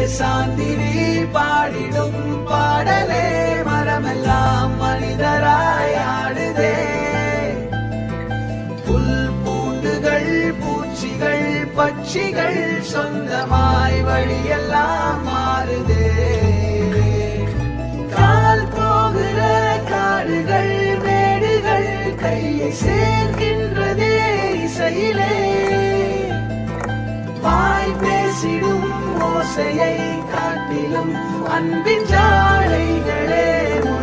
சாந்தினி பாடிடும் பாடலே மரமெல்லாம் மனிதராய் ஆடுதே புல் பூண்டுகள் பூச்சிகள் பட்சிகள் சொந்தமாய் வழியெல்லாம் மாறுதே கால் போகிற காடுகள் மேடுகள் கையை சேர்க்கின்றதே இசையிலே வாய் பேசிடும் ஓசையை காட்டிலும் அன்பின் ஜாடைகளே